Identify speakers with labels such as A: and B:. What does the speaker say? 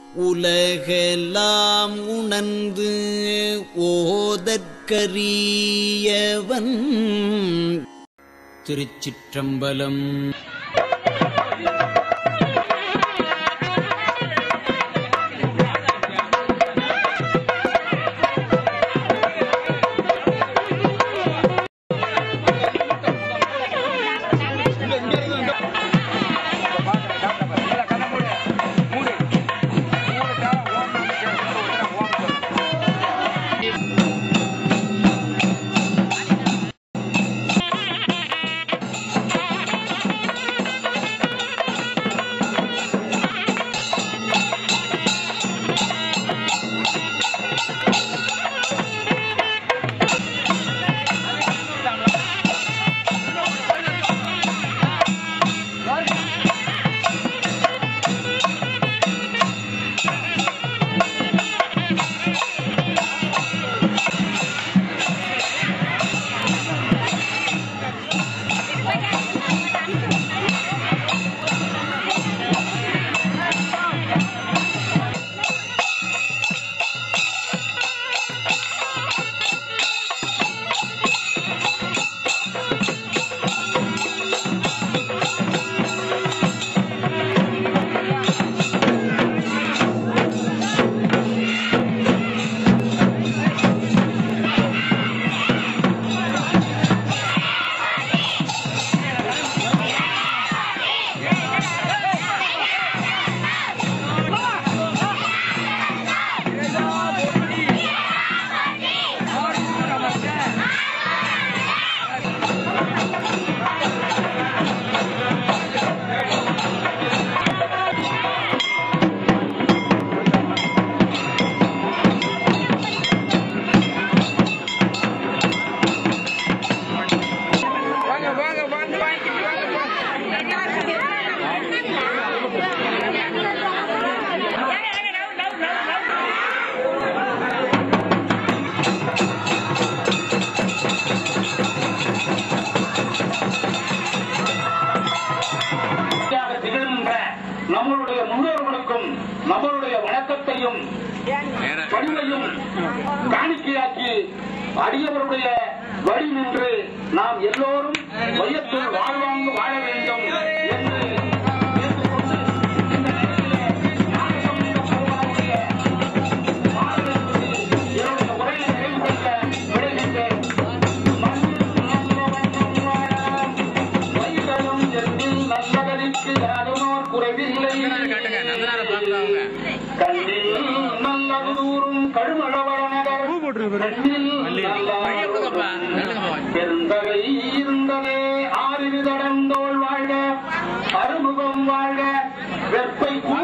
A: உலகெல்லாம் உணர்ந்து ஓதற்கரியவன் திருச்சிற்றம்பலம்
B: வாங்க வாங்க வந்து வாங்கிட்டு வாங்க
C: சாட்சியாக திகழ்கின்ற நம்மளுடைய முன்னோர்களுக்கும் நம்மளுடைய வணக்கத்தையும் பணிவையும் காணிக்கையாக்கி அடியவருடைய வழி நின்று நாம் எல்லோரும் வையத்தில் வாழ்வாங்கு வாழ வேண்டும் என்று கேட்டுக்கொண்டு இந்த நேரத்திலே ஞானசம்பந்த பெருமானுடைய பாடலுக்கு என்னுடைய உரையை நிறைவு செய்ய விடைகின்றேன் மண்ணில் நல்லவண்ணம் வாழலாம் வைகளும் எண்ணில் நல்லதற்கு யாருமோர் குறைவில்லை கண்ணில் நல்லதூரும் கழுமளவளநகர் கண்ணில் பெருந்தகை இருந்ததே ஆறிரு தடந்தோள் வாழ்க அறுமுகம் வாழ்க வெப்பை